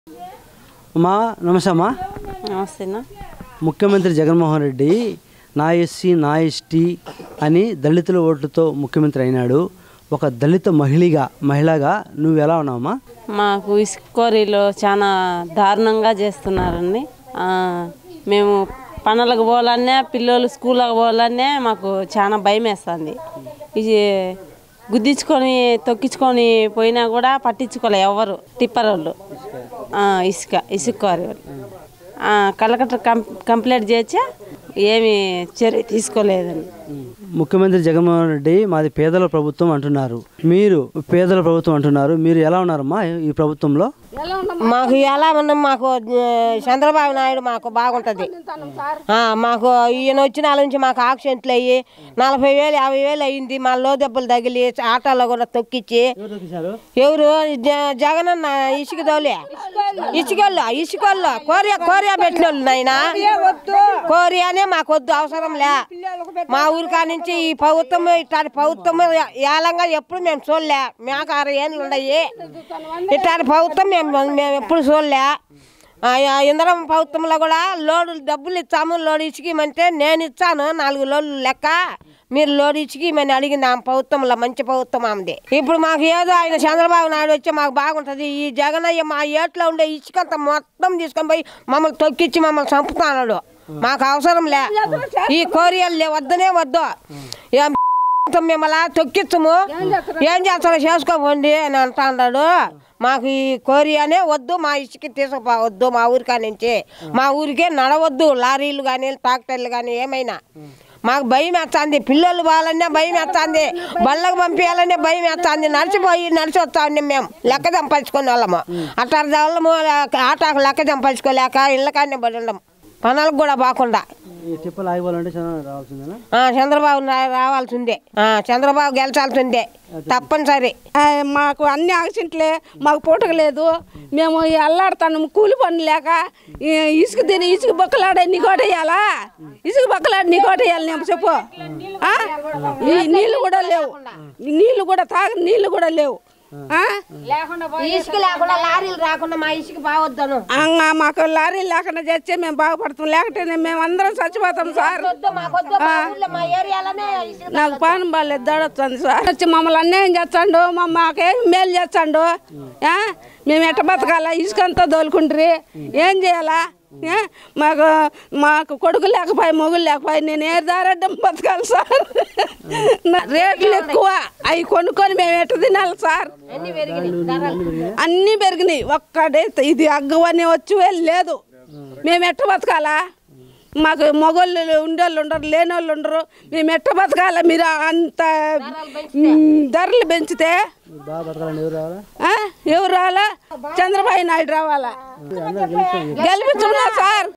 అమ్మా నమస్తే అమ్మా నమస్తేనా ముఖ్యమంత్రి జగన్మోహన్ రెడ్డి నా ఎస్సీ నా ఎస్టీ అని దళితుల ఓట్లతో ముఖ్యమంత్రి అయినాడు ఒక దళిత మహిళగా మహిళగా నువ్వు ఎలా ఉన్నావమ్మా మాకు ఇసుక క్వారీలో చాలా దారుణంగా చేస్తున్నారండి ఆ, మేము పనులకు పోవాలన్నా పిల్లలు స్కూల్కి పోవాలన్నా మాకు చాలా భయం వేస్తుంది ఇది గుద్దించుకొని తొక్కించుకొని పోయినా కూడా పట్టించుకోలే ఎవరు టిప్పర్ వాళ్ళు ఆ, ఇసుక ఇసుక క్వారీ వాళ్ళు ఆ, కలెక్టర్ కం కంప్లైంట్ చేస్తే ఏమి చర్య తీసుకోలేదండి ముఖ్యమంత్రి జగన్మోహన్ రెడ్డి మాది పేదల ప్రభుత్వం అంటున్నారు మీరు పేదల ప్రభుత్వం అంటున్నారు మీరు ఎలా ఉన్నారమ్మా ఈ ప్రభుత్వంలో మాకు ఎలా ఉన్నాం మాకు ఆ, చంద్రబాబు నాయుడు మాకు బాగుంటుంది ఆ, మాకు ఈయన వచ్చిన వాళ్ళ నుంచి మాకు ఆక్సిడెంట్లు అయ్యి నలభై వేలు యాభై వేలు అయ్యింది మా లో దెబ్బలు తగిలి ఆటోలో కూడా తొక్కిచ్చి ఎవరు జ- జగనన్న ఇసుక దోలే ఇసుకల్లో ఇసుకల్లో కోరియా కోరియా పెట్టిన వాళ్ళు నాయన కోరియానే మాకు వద్దు అవసరం లే మా ఊరికా నుంచి ఈ ప్రభుత్వం ఇట్లాంటి ప్రభుత్వం ఏలంగా ఎప్పుడు మేము చూడలే మాకు ఆరు ఏళ్ళు ఉన్నాయి ఇట్లాంటి ప్రభుత్వం మేము మేము ఎప్పుడు చూడలే ఆ, ఆ ఇంధనం ప్రభుత్వంలో కూడా లోడు డబ్బులు ఇచ్చాము లోడు ఇచ్చిమంటే నేను ఇచ్చాను నాలుగు లోడ్లు లెక్క మీరు లోడు ఇచ్చిమని అడిగింది ఆ ప్రభుత్వంలో మంచి ప్రభుత్వం ఆమెది ఇప్పుడు మాకు ఏదో ఆయన చంద్రబాబు నాయుడు వచ్చి మాకు బాగుంటుంది ఈ జగనయ్య మా ఏట్లో ఉండే ఇసుకంతా మొత్తం తీసుకొని పోయి మమ్మల్ని తొక్కిచ్చి మమ్మల్ని చంపుతున్నాడు మాకు అవసరం లే ఈ కోరియాలు వద్దనే వద్దు ఏం మిమ్మల్ని తొక్కిచ్చము ఏం చేస్తారో చేసుకోపోండి అని అంటా అన్నాడు మాకు ఈ కోరియానే వద్దు మా ఇసుక తీసుకుపోవద్దు మా ఊరికా నుంచి మా ఊరికే నడవద్దు లారీలు కానీ ట్రాక్టర్లు కానీ ఏమైనా మాకు భయం వేస్తుంది పిల్లలు పోవాలన్నా భయం వేస్తుంది బళ్ళకు పంపించాలనే భయం వేస్తుంది నడిచిపోయి నడిచి వస్తా ఉన్నాం మేము లెక్క సంపాదించుకునే వాళ్ళము అట్లా వాళ్ళము ఆటాకు లెక్క సంపాదించుకోలేక ఇళ్ళకానే పడి ఉండం పనులకు కూడా బాకుండా ఈ టిప్పలు ఆగిపోవాలంటే చంద్రబాబు రావాల్సిందేనా ఆ, చంద్రబాబు రా- రావాల్సిందే ఆ, చంద్రబాబు గెలిచాల్సిందే తప్పనిసరి ఆ, మాకు అన్ని ఆక్సిడెంట్లే మాకు పూటక లేదు మేము ఈ అల్లాడుతాము కూలి పని లేక ఈ ఇసుక తిని ఇసుక బొక్కలాడే నీకోట వేయాలా ఇసుక బొక్కలాడి నీకోట వేయాలి నేను చెప్పు ఆ? ఈ నీళ్ళు కూడా లేవు ఈ నీళ్ళు కూడా తాగ నీళ్ళు కూడా లేవు ఆ? ఇసుక లేకుండా లారీలు రాకుండా మా ఇసుక బావద్దను అంగా మాకు లారీ లేకుండా చేస్తే మేము బాగుపడతాం లేకపోతే మేము అందరం చచ్చిపోతాం సార్ మాకొద్దు మా ఊర్లో మా ఏరియాలోనే ఇసుక నాకు పానం బాగాలేదు దడొస్తుంది సార్ వచ్చి మమ్మల్ని అన్యాయం చేస్తాడు మా మాకేం మేలు చేస్తాడు ఆ? మేము ఎట్ట బతకాలా ఇసుకంతా దోలుకుంటారు ఏం చేయాలా ఆ? మాకు మాకు కొడుకు లేకపోయి మొగులు లేకపోయి నేను ఏ దారడ్డం బతకాలి సార్ నా- రేట్లు ఎక్కువ అవి కొనుక్కొని మేము ఎట్ట తినాలి సార్ అన్నీ పెరిగినాయి ఒక్కడే ఇది అగ్గవని వచ్చి లేదు మేము ఎట్ట బతకాలా మాకు మగోళ్ళు ఉండేవాళ్ళు ఉండరు లేని వాళ్ళు ఉండరు మేము ఎట్ట బతకాలా మీరు అంత మ్, ధరలు పెంచితే బాగా బతకాలని ఎవరు రావాలా ఆ? ఎవరు రావాలా చంద్రబాబు నాయుడు రావాలా గెలిపించమన్నా సార్